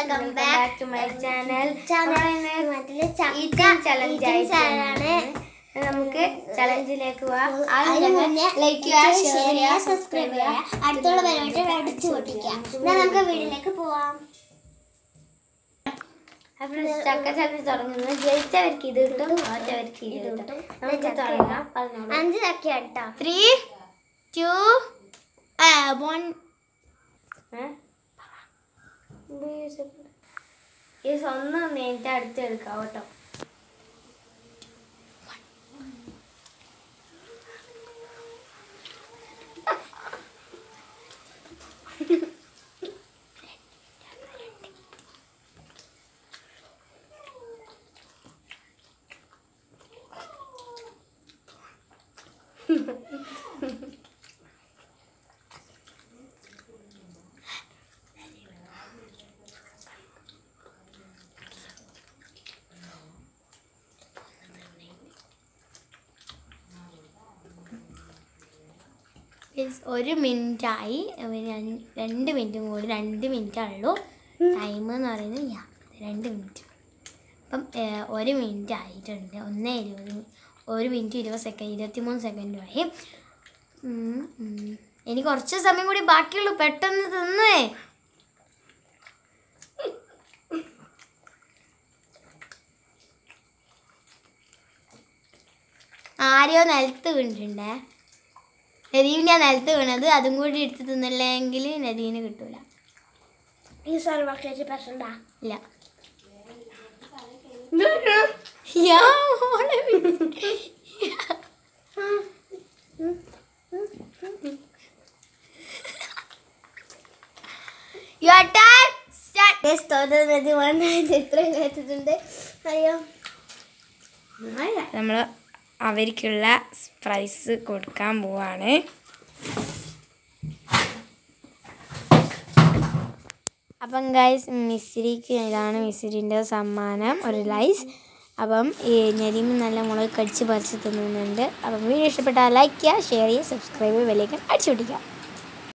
Welcome back to my channel channel ചക്ക challenge eating ചാനലാണ് നമുക്ക് ചലഞ്ചിലേക്ക് പോവാം അതിന് മുന്നേ ലൈക്ക് ചെയ്യുക ഷെയർ ചെയ്യുക സബ്സ്ക്രൈബ് ചെയ്യുക അടുത്തുള്ള പരിപാടി അടിച്ചു പൊട്ടിക്കുക എന്നാൽ നമുക്ക് വീട്ടിലേക്ക് പോവാം അപ്പോൾ ചക്ക ചലഞ്ച് തുടങ്ങുന്നത് ജയിച്ചവർക്ക് ഇത് കിട്ടും തോറ്റവർക്ക് ഇത് കിട്ടും നമുക്ക് തുടങ്ങാം പറഞ്ഞോളൂ അഞ്ച് ചക്ക കേട്ടോ ത്രീ ടു വൺ ഈ സ്വന്തം നേരിട്ട് അടുത്തെടുക്കാം കേട്ടോ Guys, ഒരു മിനിറ്റായി രണ്ട് മിനിറ്റും കൂടി രണ്ട് മിനിറ്റേ ഉള്ളൂ ടൈം എന്ന് പറയുന്നത് യാ രണ്ട് മിനിറ്റ് അപ്പം ഏഹ്, ഒരു മിനിറ്റ് ആയിട്ടുണ്ട് ഒന്ന് ഇരുപത് മി- ഒരു മിനിറ്റ് ഇരുപത് സെക്കൻഡ് ഇരുപത്തിമൂന്ന് സെക്കൻഡുമായി ഉം, ഉം. ഇനി കുറച്ച് സമയം കൂടി ബാക്കിയുള്ളൂ പെട്ടെന്ന് തിന്നേ ആരെയോ നിലത്ത് വീണിട്ടുണ്ടേ നദീം ഞാൻ നിലത്ത് വീണത് അതും കൂടി എടുത്ത് തിന്നില്ലെങ്കിൽ നദീന് കിട്ടൂല ഈ സർവക്ലേറ്റ് പ്രശ്നമുണ്ടാ ഇല്ല യാ, മോളെ വിളിച്ച്. Your time start. തോന്നുന്നത് വണ്ണായിട്ട് എത്ര കേട്ടിട്ടുണ്ട് അയ്യോ നമ്മൾ അവർക്കുള്ള പ്രൈസ് കൊടുക്കാൻ പോവാണ് അപ്പം ഗൈസ് മിസ്രിക്ക് ഇതാണ് മിസ്രിൻ്റെ സമ്മാനം ഒരു ലൈസ് അപ്പം ഈ നരിമ നല്ല മുളക് കടിച്ച് പറിച്ച് തിന്നുന്നുണ്ട് അപ്പം വീഡിയോ ഇഷ്ടപ്പെട്ടാൽ ലൈക്ക് ചെയ്യുക ഷെയർ ചെയ്യുക സബ്സ്ക്രൈബ് ചെയ്യുക വിലയ്ക്ക് അടിച്ചു പൊട്ടിക്കുക